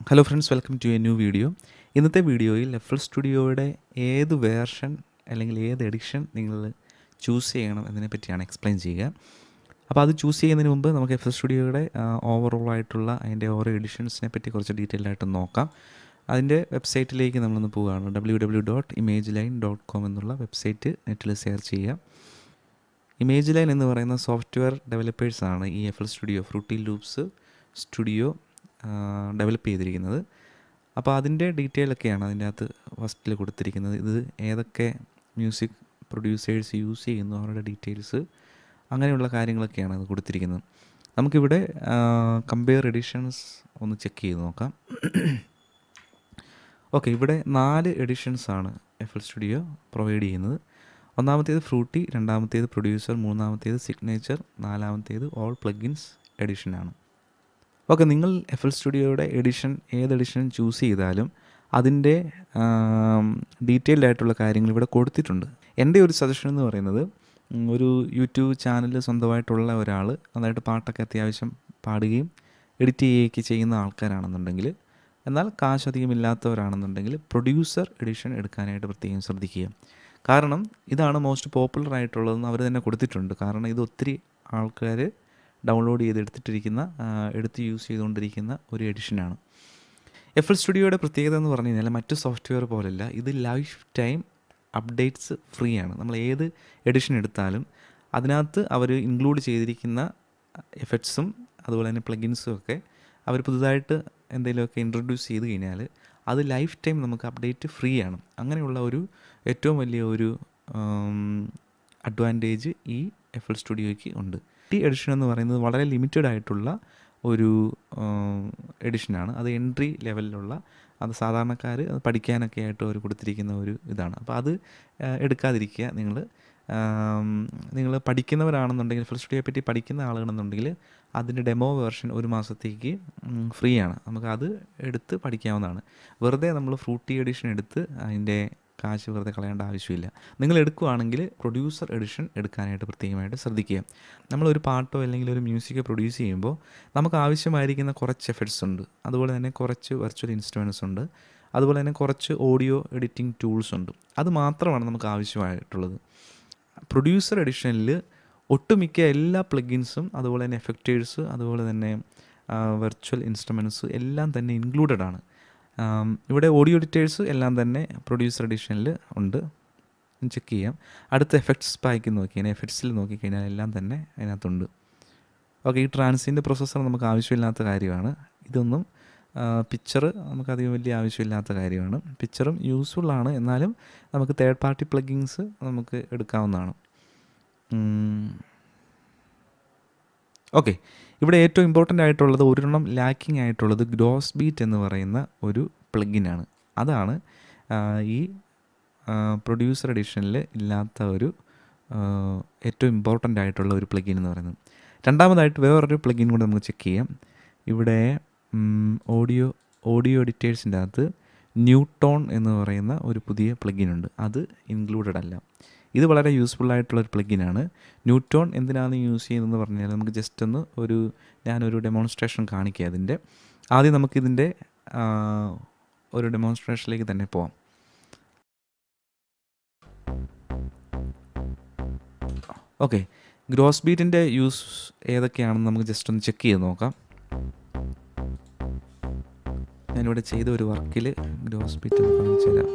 hello friends welcome to a new video ഇന്നത്തെ വീഡിയോയിൽ F L സ്റ്റുഡിയോയുടെ ഏത് വേർഷൻ അല്ലെങ്കിൽ ഏത് എഡിഷൻ നിങ്ങൾ ചൂസ് ചെയ്യണം എന്നതിനെ പറ്റിയാണ് എക്സ്പ്ലെയിൻ ചെയ്യുക അപ്പോൾ അത് ചൂസ് ചെയ്യുന്നതിന് മുമ്പ് നമുക്ക് എഫ് എൽ സ്റ്റുഡിയോയുടെ ഓവറോൾ ആയിട്ടുള്ള അതിൻ്റെ ഓരോ എഡിഷൻസിനെ പറ്റി കുറച്ച് ഡീറ്റെയിൽ ആയിട്ട് നോക്കാം അതിൻ്റെ വെബ്സൈറ്റിലേക്ക് നമ്മളൊന്ന് പോവുകയാണ് W W dot image line dot com എന്നുള്ള വെബ്സൈറ്റ് നെറ്റിൽ സെർച്ച് ചെയ്യുക ഇമേജ് ലൈൻ എന്ന് പറയുന്ന സോഫ്റ്റ്വെയർ ഡെവലപ്പേഴ്സാണ് ഈ F L studio fruity loops studio develop ചെയ്തിരിക്കുന്നത് അപ്പോൾ അതിൻ്റെ ഡീറ്റെയിൽ ഒക്കെയാണ് അതിൻ്റെ അകത്ത് ഫസ്റ്റിൽ കൊടുത്തിരിക്കുന്നത് ഇത് ഏതൊക്കെ മ്യൂസിക് പ്രൊഡ്യൂസേഴ്സ് യൂസ് ചെയ്യുന്നു അവരുടെ ഡീറ്റെയിൽസ് അങ്ങനെയുള്ള കാര്യങ്ങളൊക്കെയാണ് അത് കൊടുത്തിരിക്കുന്നത് നമുക്കിവിടെ കമ്പയർ എഡിഷൻസ് ഒന്ന് ചെക്ക് ചെയ്ത് നോക്കാം ഓക്കെ ഇവിടെ നാല് എഡിഷൻസ് ആണ് എഫ് എൽ സ്റ്റുഡിയോ പ്രൊവൈഡ് ചെയ്യുന്നത് ഒന്നാമത്തേത് ഫ്രൂട്ടി രണ്ടാമത്തേത് പ്രൊഡ്യൂസർ മൂന്നാമത്തേത് സിഗ്നേച്ചർ നാലാമത്തേത് ഓൾ പ്ലഗിൻസ് എഡിഷനാണ് ഓക്കെ നിങ്ങൾ എഫ് എൽ സ്റ്റുഡിയോയുടെ എഡിഷൻ ഏത് എഡിഷൻ ചൂസ് ചെയ്താലും അതിൻ്റെ ഡീറ്റെയിൽഡ് ആയിട്ടുള്ള കാര്യങ്ങൾ ഇവിടെ കൊടുത്തിട്ടുണ്ട് എൻ്റെ ഒരു സജഷൻ എന്ന് പറയുന്നത് ഒരു യൂട്യൂബ് ചാനൽ സ്വന്തമായിട്ടുള്ള ഒരാൾ നന്നായിട്ട് പാട്ടൊക്കെ അത്യാവശ്യം പാടുകയും എഡിറ്റ് ചെയ്യുകയൊക്കെ ചെയ്യുന്ന ആൾക്കാരാണെന്നുണ്ടെങ്കിൽ എന്നാൽ കാശ് അധികം ഇല്ലാത്തവരാണെന്നുണ്ടെങ്കിൽ പ്രൊഡ്യൂസർ എഡിഷൻ എടുക്കാനായിട്ട് പ്രത്യേകം ശ്രദ്ധിക്കുക കാരണം ഇതാണ് മോസ്റ്റ് പോപ്പുലർ ആയിട്ടുള്ളതെന്ന് അവർ തന്നെ കൊടുത്തിട്ടുണ്ട് കാരണം ഇത് ഒത്തിരി ആൾക്കാർ ഡൗൺലോഡ് ചെയ്ത് എടുത്തിട്ടിരിക്കുന്ന എടുത്ത് യൂസ് ചെയ്തുകൊണ്ടിരിക്കുന്ന ഒരു എഡിഷനാണ് എഫ് എൽ സ്റ്റുഡിയോയുടെ പ്രത്യേകത എന്ന് പറഞ്ഞു കഴിഞ്ഞാൽ മറ്റ് സോഫ്റ്റ്വെയർ പോലല്ല ഇത് ലൈഫ് ടൈം അപ്ഡേറ്റ്സ് ഫ്രീ ആണ് നമ്മൾ ഏത് എഡിഷൻ എടുത്താലും അതിനകത്ത് അവർ ഇൻക്ലൂഡ് ചെയ്തിരിക്കുന്ന എഫക്ട്സും അതുപോലെ തന്നെ പ്ലഗിൻസും ഒക്കെ അവർ പുതുതായിട്ട് എന്തെങ്കിലുമൊക്കെ ഇൻട്രൊഡ്യൂസ് ചെയ്ത് കഴിഞ്ഞാൽ അത് ലൈഫ് ടൈം നമുക്ക് അപ്ഡേറ്റ് ഫ്രീ ആണ് അങ്ങനെയുള്ള ഒരു ഏറ്റവും വലിയ ഒരു അഡ്വാൻറ്റേജ് ഈ എഫ് എൽ സ്റ്റുഡിയോയ്ക്ക് ഉണ്ട് ടി എഡിഷൻ എന്ന് പറയുന്നത് വളരെ ലിമിറ്റഡ് ആയിട്ടുള്ള ഒരു എഡിഷനാണ് അത് എൻട്രി ലെവലിലുള്ള അത് സാധാരണക്കാർ അത് പഠിക്കാനൊക്കെ ആയിട്ട് അവർ കൊടുത്തിരിക്കുന്ന ഒരു ഇതാണ് അപ്പോൾ അത് എടുക്കാതിരിക്കുക നിങ്ങൾ നിങ്ങൾ പഠിക്കുന്നവരാണെന്നുണ്ടെങ്കിൽ ഫുൾ സ്റ്റുഡിയോയെ പറ്റി പഠിക്കുന്ന ആളുകളെന്നുണ്ടെങ്കിൽ അതിൻ്റെ ഡെമോ വേർഷൻ ഒരു മാസത്തേക്ക് ഫ്രീ ആണ് നമുക്ക് അത് എടുത്ത് പഠിക്കാവുന്നതാണ് വെറുതെ നമ്മൾ ഫ്രൂട്ടി എഡിഷൻ എടുത്ത് അതിൻ്റെ കാശ് വെറുതെ കളയേണ്ട ആവശ്യമില്ല നിങ്ങൾ എടുക്കുകയാണെങ്കിൽ പ്രൊഡ്യൂസർ എഡിഷൻ എടുക്കാനായിട്ട് പ്രത്യേകമായിട്ട് ശ്രദ്ധിക്കുക നമ്മളൊരു പാട്ടോ അല്ലെങ്കിൽ ഒരു മ്യൂസിക് പ്രൊഡ്യൂസ് ചെയ്യുമ്പോൾ നമുക്ക് ആവശ്യമായിരിക്കുന്ന കുറച്ച് എഫക്ട്സ് ഉണ്ട് അതുപോലെ തന്നെ കുറച്ച് വെർച്വൽ ഇൻസ്ട്രുമെൻറ്റ്സ് ഉണ്ട് അതുപോലെ തന്നെ കുറച്ച് ഓഡിയോ എഡിറ്റിംഗ് ടൂൾസ് ഉണ്ട് അത് മാത്രമാണ് നമുക്ക് ആവശ്യമായിട്ടുള്ളത് പ്രൊഡ്യൂസർ എഡിഷനിൽ ഒട്ടുമിക്ക എല്ലാ പ്ലഗിൻസും അതുപോലെ തന്നെ എഫക്റ്റേഴ്സ് അതുപോലെ തന്നെ വെർച്വൽ ഇൻസ്ട്രുമെൻറ്റ്സ് എല്ലാം തന്നെ ഇൻക്ലൂഡഡ് ആണ് ഇവിടെ ഓഡിയോ എഡിറ്റേഴ്സ് എല്ലാം തന്നെ പ്രൊഡ്യൂസർ എഡിഷനിൽ ഉണ്ട് ചെക്ക് ചെയ്യാം അടുത്ത എഫക്ട്സ് പാക്ക് നോക്കിയാൽ എഫക്ട്സിൽ നോക്കിക്കഴിഞ്ഞാൽ എല്ലാം തന്നെ അതിനകത്തുണ്ട് ഓക്കെ ഈ ട്രാൻസിൻ്റെ പ്രൊസസ്സർ നമുക്ക് ആവശ്യമില്ലാത്ത കാര്യമാണ് ഇതൊന്നും പിക്ചർ നമുക്ക് അധികം വലിയ ആവശ്യമില്ലാത്ത കാര്യമാണ് പിക്ചറും യൂസ്ഫുൾ ആണ് എന്നാലും നമുക്ക് തേർഡ് പാർട്ടി പ്ലഗിങ്സ് നമുക്ക് എടുക്കാവുന്നതാണ് ഓക്കെ ഇവിടെ ഏറ്റവും ഇമ്പോർട്ടൻ്റ് ആയിട്ടുള്ളത് ഒരെണ്ണം ലാക്കിംഗ് ആയിട്ടുള്ളത് ഗ്രോസ് ബീറ്റ് എന്ന് പറയുന്ന ഒരു പ്ലഗിനാണ് അതാണ് ഈ പ്രൊഡ്യൂസർ എഡിഷനിൽ ഇല്ലാത്ത ഒരു ഏറ്റവും ഇമ്പോർട്ടൻ്റ് ആയിട്ടുള്ള ഒരു പ്ലഗിൻ എന്ന് പറയുന്നത് രണ്ടാമതായിട്ട് വേറൊരു പ്ലഗിൻ കൂടെ നമുക്ക് ചെക്ക് ചെയ്യാം ഇവിടെ ഓഡിയോ ഓഡിയോ എഡിറ്റേഴ്സിൻ്റെ അകത്ത് ന്യൂട്ടോൺ എന്ന് പറയുന്ന ഒരു പുതിയ പ്ലഗിൻ ഉണ്ട് അത് ഇൻക്ലൂഡഡ് അല്ല ഇത് വളരെ യൂസ്ഫുൾ ആയിട്ടുള്ള ഒരു പ്ലഗിനാണ് ന്യൂട്ടോൺ എന്തിനാണ് യൂസ് ചെയ്യുന്നതെന്ന് പറഞ്ഞാൽ നമുക്ക് ജസ്റ്റ് ഒന്ന് ഒരു ഞാനൊരു ഡെമോൺസ്ട്രേഷൻ കാണിക്കുക അതിൻ്റെ ആദ്യം നമുക്കിതിൻ്റെ ഒരു ഡെമോൺസ്ട്രേഷനിലേക്ക് തന്നെ പോവാം ഓക്കെ ഗ്രോസ് ബീറ്റിൻ്റെ യൂസ് ഏതൊക്കെയാണെന്ന് നമുക്ക് ജസ്റ്റ് ഒന്ന് ചെക്ക് ചെയ്ത് നോക്കാം ഞാനിവിടെ ചെയ്ത ഒരു വർക്കിൽ ഗ്രോസ് ബീറ്റ് ഒന്ന് കാണിച്ചു തരാം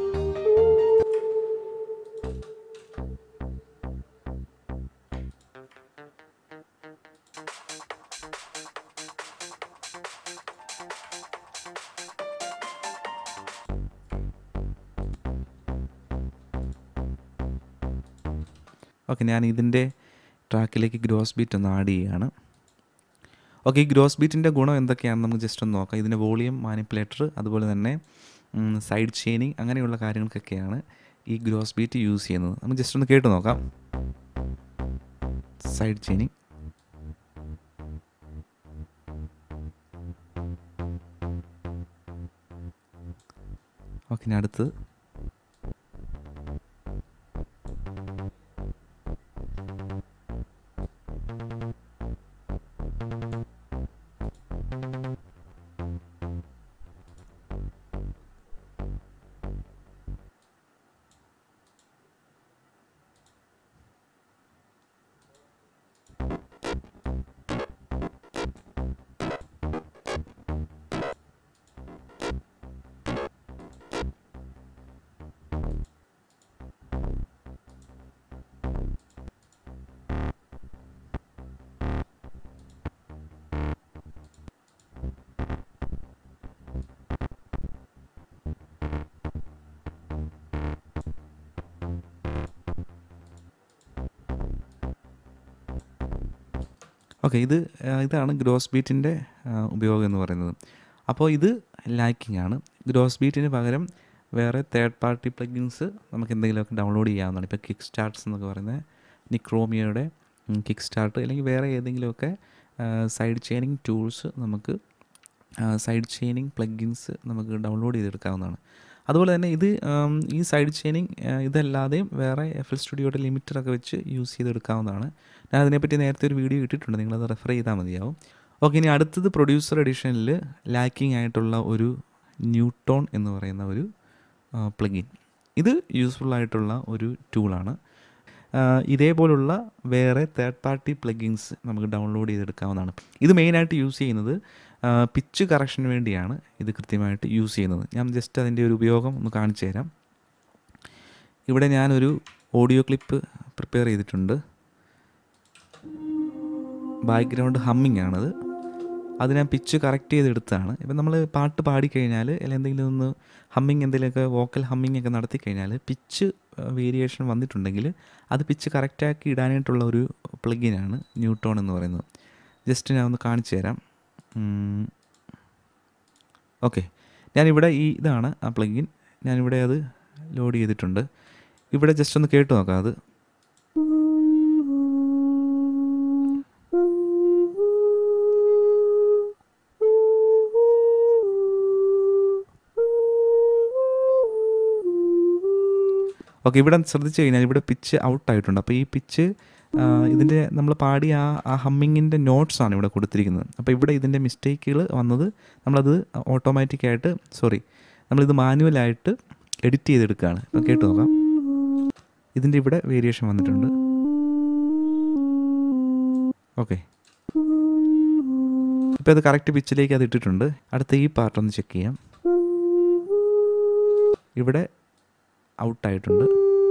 ഓക്കെ ഞാൻ ഇതിൻ്റെ ട്രാക്കിലേക്ക് ഗ്രോസ് ബീറ്റ് ഒന്ന് ആഡ് ചെയ്യുകയാണ് ഓക്കെ ഈ ഗ്രോസ് ബീറ്റിൻ്റെ ഗുണം എന്തൊക്കെയാണെന്ന് നമുക്ക് ജസ്റ്റ് ഒന്ന് നോക്കാം ഇതിൻ്റെ വോളിയം മാനിപ്പുലേറ്റർ അതുപോലെ തന്നെ സൈഡ് ചെയിനിങ് അങ്ങനെയുള്ള കാര്യങ്ങൾക്കൊക്കെയാണ് ഈ ഗ്രോസ് ബീറ്റ് യൂസ് ചെയ്യുന്നത് നമുക്ക് ജസ്റ്റ് ഒന്ന് കേട്ട് നോക്കാം സൈഡ് ചെയിനിങ് ഓക്കെ ഇനി അടുത്ത് ഓക്കെ ഇത് ആ, ഇതാണ് ഗ്രോസ് ബീറ്റിൻ്റെ ഉപയോഗം എന്ന് പറയുന്നത് അപ്പോൾ ഇത് ലാക്കിംഗ് ആണ് ഗ്രോസ് ബീറ്റിന് പകരം വേറെ തേർഡ് പാർട്ടി പ്ലഗിൻസ് നമുക്ക് എന്തെങ്കിലുമൊക്കെ ഡൗൺലോഡ് ചെയ്യാവുന്നതാണ് ഇപ്പോൾ കിക്ക് സ്റ്റാർട്ട്സ് എന്നൊക്കെ പറയുന്നത് നിക്രോമിയയുടെ കിക്ക് സ്റ്റാർട്ട് അല്ലെങ്കിൽ വേറെ ഏതെങ്കിലുമൊക്കെ സൈഡ് ചെയിനിങ് ടൂൾസ് നമുക്ക് സൈഡ് ചെയിനിങ് പ്ലഗിൻസ് നമുക്ക് ഡൗൺലോഡ് ചെയ്തെടുക്കാവുന്നതാണ് അതുപോലെ തന്നെ ഇത് ആം, ഈ സൈഡ് ചെയിനിങ് ഇതല്ലാതെയും വേറെ എഫ് എൽ സ്റ്റുഡിയോയുടെ ലിമിറ്ററൊക്കെ വെച്ച് യൂസ് ചെയ്തെടുക്കാവുന്നതാണ് ഞാൻ അതിനെപ്പറ്റി നേരത്തെ ഒരു വീഡിയോ ഇട്ടിട്ടുണ്ട് നിങ്ങളത് റെഫർ ചെയ്താൽ മതിയാവും ഓക്കെ ഇനി അടുത്തത് പ്രൊഡ്യൂസർ എഡിഷനിൽ ലാക്കിംഗ് ആയിട്ടുള്ള ഒരു ന്യൂട്ടോൺ എന്ന് പറയുന്ന ഒരു പ്ലഗിൻ ഇത് യൂസ്ഫുൾ ആയിട്ടുള്ള ഒരു ടൂളാണ് ഇതേപോലുള്ള വേറെ തേർഡ് പാർട്ടി പ്ലഗിൻസ് നമുക്ക് ഡൗൺലോഡ് ചെയ്തെടുക്കാവുന്നതാണ് ഇത് മെയിനായിട്ട് യൂസ് ചെയ്യുന്നത് പിച്ച് കറക്ഷന് വേണ്ടിയാണ് ഇത് കൃത്യമായിട്ട് യൂസ് ചെയ്യുന്നത് ഞാൻ ജസ്റ്റ് അതിൻ്റെ ഒരു ഉപയോഗം ഒന്ന് കാണിച്ചു തരാം ഇവിടെ ഞാനൊരു ഓഡിയോ ക്ലിപ്പ് പ്രിപ്പയർ ചെയ്തിട്ടുണ്ട് ബാക്ക്ഗ്രൗണ്ട് ഹമ്മിങ് ആണത് അത് ഞാൻ പിച്ച് കറക്റ്റ് ചെയ്തെടുത്താണ് ഇപ്പം നമ്മൾ പാട്ട് പാടിക്കഴിഞ്ഞാൽ അല്ലെങ്കിൽ എന്തെങ്കിലും ഒന്ന് ഹമ്മിങ് എന്തെങ്കിലുമൊക്കെ വോക്കൽ ഹമ്മിങ് ഒക്കെ നടത്തി കഴിഞ്ഞാൽ പിച്ച് വേരിയേഷൻ വന്നിട്ടുണ്ടെങ്കിൽ അത് പിച്ച് കറക്റ്റാക്കി ഇടാനായിട്ടുള്ള ഒരു പ്ലഗിനാണ് ന്യൂട്ടോൺ എന്ന് പറയുന്നത് ജസ്റ്റ് ഞാൻ ഒന്ന് കാണിച്ചു തരാം ഓക്കെ ഞാനിവിടെ ഈ ഇതാണ് ആ പ്ലഗിൻ ഞാനിവിടെ അത് ലോഡ് ചെയ്തിട്ടുണ്ട് ഇവിടെ ജസ്റ്റ് ഒന്ന് കേട്ട് നോക്കാം അത് ഓക്കെ ഇവിടെ ശ്രദ്ധിച്ചു കഴിഞ്ഞാൽ ഇവിടെ പിച്ച് ഔട്ടായിട്ടുണ്ട് അപ്പോൾ ഈ പിച്ച് ഇതിൻ്റെ നമ്മൾ പാടിയ ആ ആ ഹമ്മിങ്ങിൻ്റെ നോട്ട്സാണ് ഇവിടെ കൊടുത്തിരിക്കുന്നത് അപ്പോൾ ഇവിടെ ഇതിൻ്റെ മിസ്റ്റേക്കുകൾ വന്നത് നമ്മളത് ഓട്ടോമാറ്റിക്കായിട്ട് സോറി നമ്മളിത് മാനുവലായിട്ട് എഡിറ്റ് ചെയ്തെടുക്കുകയാണ് ഇപ്പം കേട്ട് നോക്കാം ഇതിൻ്റെ ഇവിടെ വേരിയേഷൻ വന്നിട്ടുണ്ട് ഓക്കെ ഇപ്പോൾ അത് കറക്റ്റ് പിച്ചിലേക്ക് അത് ഇട്ടിട്ടുണ്ട് അടുത്ത ഈ പാർട്ട് ഒന്ന് ചെക്ക് ചെയ്യാം ഇവിടെ ഔട്ടായിട്ടുണ്ട്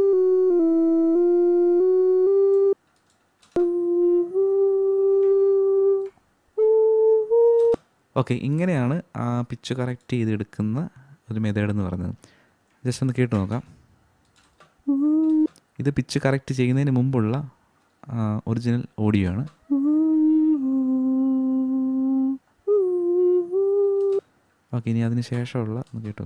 ഓക്കെ ഇങ്ങനെയാണ് ആ പിച്ച് കറക്റ്റ് ചെയ്തെടുക്കുന്ന ഒരു മെത്തേഡ് എന്ന് പറയുന്നത് ജസ്റ്റ് ഒന്ന് കേട്ട് നോക്കാം ഇത് പിച്ച് കറക്റ്റ് ചെയ്യുന്നതിന് മുമ്പുള്ള ഒറിജിനൽ ഓഡിയോ ആണ് ഓക്കെ ഇനി അതിന് ശേഷമുള്ള ഒന്ന് കേട്ടോ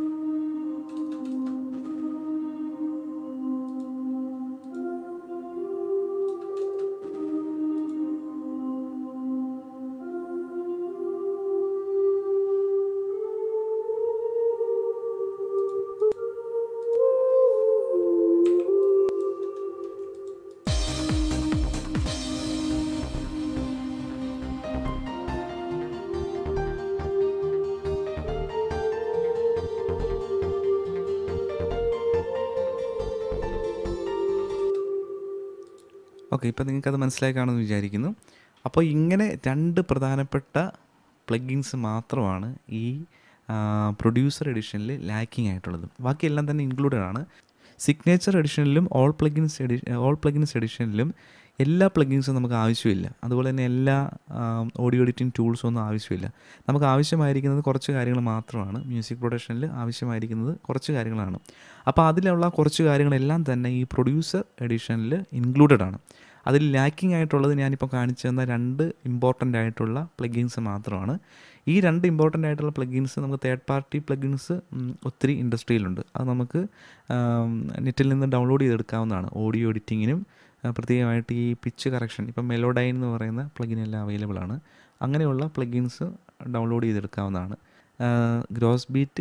ഓക്കെ ഇപ്പോൾ നിങ്ങൾക്കത് മനസ്സിലായി കാണുമെന്ന് വിചാരിക്കുന്നു അപ്പോൾ ഇങ്ങനെ രണ്ട് പ്രധാനപ്പെട്ട പ്ലഗിൻസ് മാത്രമാണ് ഈ പ്രൊഡ്യൂസർ എഡിഷനിൽ ലാക്കിംഗ് ആയിട്ടുള്ളത് ബാക്കിയെല്ലാം തന്നെ ഇൻക്ലൂഡഡ് ആണ് സിഗ്നേച്ചർ എഡിഷനിലും ഓൾ പ്ലഗിൻസ് എഡി ഓൾ പ്ലഗിൻസ് എഡിഷനിലും എല്ലാ പ്ലഗിൻസും നമുക്ക് ആവശ്യമില്ല അതുപോലെ തന്നെ എല്ലാ ഓഡിയോ എഡിറ്റിംഗ് ടൂൾസും ഒന്നും ആവശ്യമില്ല നമുക്ക് ആവശ്യമായിരിക്കുന്നത് കുറച്ച് കാര്യങ്ങൾ മാത്രമാണ് മ്യൂസിക് പ്രൊഡക്ഷനിൽ ആവശ്യമായിരിക്കുന്നത് കുറച്ച് കാര്യങ്ങളാണ് അപ്പോൾ അതിലുള്ള കുറച്ച് കാര്യങ്ങളെല്ലാം തന്നെ ഈ പ്രൊഡ്യൂസർ എഡിഷനിൽ ഇൻക്ലൂഡഡ് ആണ് അതിൽ ലാക്കിംഗ് ആയിട്ടുള്ളത് ഞാനിപ്പോൾ കാണിച്ചു തന്ന രണ്ട് ഇമ്പോർട്ടൻ്റ് ആയിട്ടുള്ള പ്ലഗിൻസ് മാത്രമാണ് ഈ രണ്ട് ഇമ്പോർട്ടൻ്റ് ആയിട്ടുള്ള പ്ലഗിൻസ് നമുക്ക് തേർഡ് പാർട്ടി പ്ലഗിൻസ് ഒത്തിരി ഇൻഡസ്ട്രിയിലുണ്ട് അത് നമുക്ക് നെറ്റിൽ നിന്ന് ഡൗൺലോഡ് ചെയ്തെടുക്കാവുന്നതാണ് ഓഡിയോ എഡിറ്റിങ്ങിനും പ്രത്യേകമായിട്ട് ഈ പിച്ച് കറക്ഷൻ ഇപ്പം മെലോഡൈൻ എന്ന് പറയുന്ന പ്ലഗിൻ എല്ലാം അവൈലബിൾ ആണ് അങ്ങനെയുള്ള പ്ലഗിൻസ് ഡൗൺലോഡ് ചെയ്തെടുക്കാവുന്നതാണ് ഗ്രോസ് ബീറ്റ്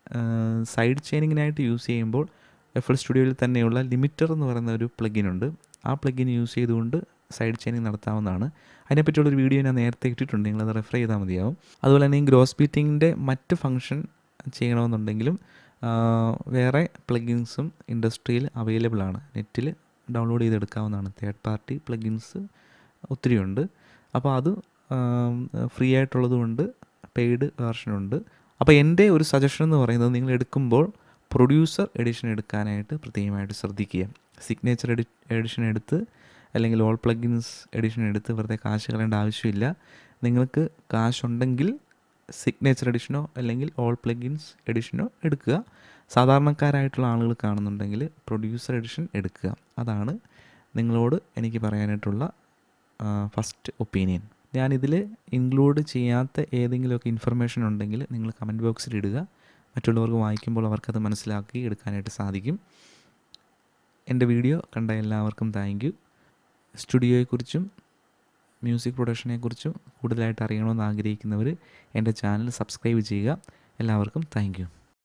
സൈഡ് ചെയിനിങ്ങിനായിട്ട് യൂസ് ചെയ്യുമ്പോൾ എഫ് എൽ സ്റ്റുഡിയോയിൽ തന്നെയുള്ള ലിമിറ്റർ എന്ന് പറയുന്ന ഒരു പ്ലഗിൻ ഉണ്ട് ആ പ്ലഗിൻ യൂസ് ചെയ്തുകൊണ്ട് സൈഡ് ചെയിനിങ് നടത്താവുന്നതാണ് അതിനെപ്പറ്റിയുള്ളൊരു വീഡിയോ ഞാൻ നേരത്തെ ഇട്ടിട്ടുണ്ട് നിങ്ങളത് റെഫർ ചെയ്താൽ മതിയാവും അതുപോലെ തന്നെ ഈ ഗ്രോസ് ബീറ്റിങ്ങിൻ്റെ മറ്റ് ഫങ്ഷൻ ചെയ്യണമെന്നുണ്ടെങ്കിലും വേറെ പ്ലഗിൻസും ഇൻഡസ്ട്രിയിൽ അവൈലബിൾ ആണ് നെറ്റിൽ ഡൗൺലോഡ് ചെയ്തെടുക്കാവുന്നതാണ് തേർഡ് പാർട്ടി പ്ലഗിൻസ് ഒത്തിരി ഉണ്ട് അപ്പോൾ അത് ഫ്രീ ആയിട്ടുള്ളതുകൊണ്ട് പെയ്ഡ് വെർഷനുണ്ട് അപ്പോൾ എൻ്റെ ഒരു സജഷൻ എന്ന് പറയുന്നത് നിങ്ങൾ എടുക്കുമ്പോൾ പ്രൊഡ്യൂസർ എഡിഷൻ എടുക്കാനായിട്ട് പ്രത്യേകമായിട്ട് ശ്രദ്ധിക്കുക സിഗ്നേച്ചർ എഡി എഡിഷൻ എടുത്ത് അല്ലെങ്കിൽ ഓൾ പ്ലഗിൻസ് എഡിഷൻ എടുത്ത് വെറുതെ കാശ് കളയേണ്ട ആവശ്യമില്ല നിങ്ങൾക്ക് കാശുണ്ടെങ്കിൽ സിഗ്നേച്ചർ എഡിഷനോ അല്ലെങ്കിൽ ഓൾ പ്ലഗിൻസ് എഡിഷനോ എടുക്കുക സാധാരണക്കാരായിട്ടുള്ള ആളുകൾ കാണുന്നുണ്ടെങ്കിൽ പ്രൊഡ്യൂസർ എഡിഷൻ എടുക്കുക അതാണ് നിങ്ങളോട് എനിക്ക് പറയാനായിട്ടുള്ള ഫസ്റ്റ് ഒപ്പീനിയൻ ഞാനിതിൽ ഇൻക്ലൂഡ് ചെയ്യാത്ത ഏതെങ്കിലുമൊക്കെ ഇൻഫർമേഷൻ ഉണ്ടെങ്കിൽ നിങ്ങൾ കമൻറ്റ് ബോക്സിൽ ഇടുക മറ്റുള്ളവർക്ക് വായിക്കുമ്പോൾ അവർക്കത് മനസ്സിലാക്കി എടുക്കാനായിട്ട് സാധിക്കും എൻ്റെ വീഡിയോ കണ്ട എല്ലാവർക്കും താങ്ക് യു സ്റ്റുഡിയോയെക്കുറിച്ചും മ്യൂസിക് പ്രൊഡക്ഷനെക്കുറിച്ചും കൂടുതലായിട്ട് അറിയണമെന്ന് ആഗ്രഹിക്കുന്നവർ എൻ്റെ ചാനൽ സബ്സ്ക്രൈബ് ചെയ്യുക എല്ലാവർക്കും താങ്ക് യു